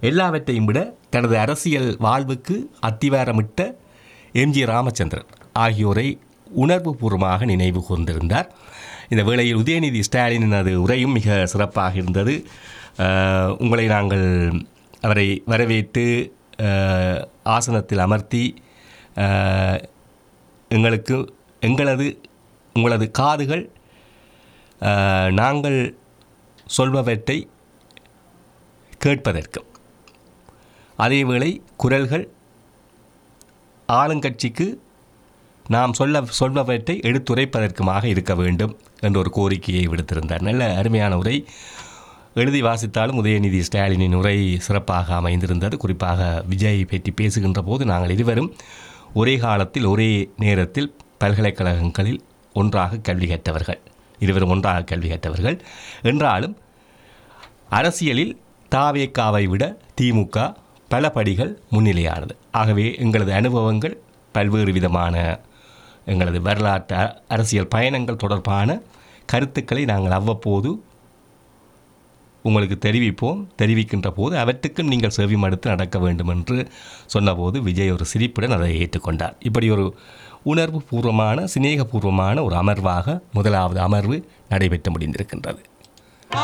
எல்லாவற்றையும் விட தனது அரசியல் வாழ்வுக்கு அத்திவாரமிட்ட எம்ஜி ராமச்சந்திரன் ஆகியோரை உணர்வுபூர்வமாக நினைவு கூர்ந்திருந்தார் இந்த வேளையில் உதயநிதி ஸ்டாலினினது உரையும் மிக சிறப்பாக இருந்தது அஹ், உங்களை நாங்கள் அவரை வரவேற்று அஹ், ஆசனத்தில் அமர்த்தி அஹ், எங்களுக்கு எங்களது உங்களது காதுகள் அஹ், நாங்கள் சொல்பவற்றை கேட்பதற்கும் அதேவேளை குரல்கள் ஆளுங்கட்சிக்கு நாம் சொல்ல சொல்பவற்றை எடுத்துரைப்பதற்குமாக இருக்க வேண்டும் என்ற ஒரு கோரிக்கையை விடுத்திருந்தார் நல்ல அருமையான உரை எழுதி வாசித்தாலும் உதயநிதி ஸ்டாலினின் உரை சிறப்பாக அமைந்திருந்தது குறிப்பாக விஜய் பற்றி பேசுகின்ற போது நாங்கள் இருவரும் ஒரே காலத்தில் ஒரே நேரத்தில் பல்கலைக்கழகங்களில் ஒன்றாக கல்வி கற்றவர்கள் இருவரும் ஒன்றாக கல்வி கற்றவர்கள் என்றாலும் அரசியலில் தாவேக்காவை விட திமுக பல படிகள் முன்னிலையானது ஆகவே எங்களது அனுபவங்கள் பல்வேறு விதமான எங்களது வரலாற்று அ- அரசியல் பயணங்கள் தொடர்பான கருத்துக்களை நாங்கள் அவ்வப்போது உங்களுக்கு தெரிவிப்போம் தெரிவிக்கின்ற போது அவற்றுக்கும் நீங்கள் செவி மடுத்து நடக்க வேண்டும் என்று சொன்னபோது விஜய் ஒரு சிரிப்புடன் அதை ஏற்றுக்கொண்டார் இப்படி ஒரு உணர்வு பூர்வமான சிநேகபூர்வமான ஒரு அமர்வாக முதலாவது அமர்வு நடைபெற்று முடிந்திருக்கின்றது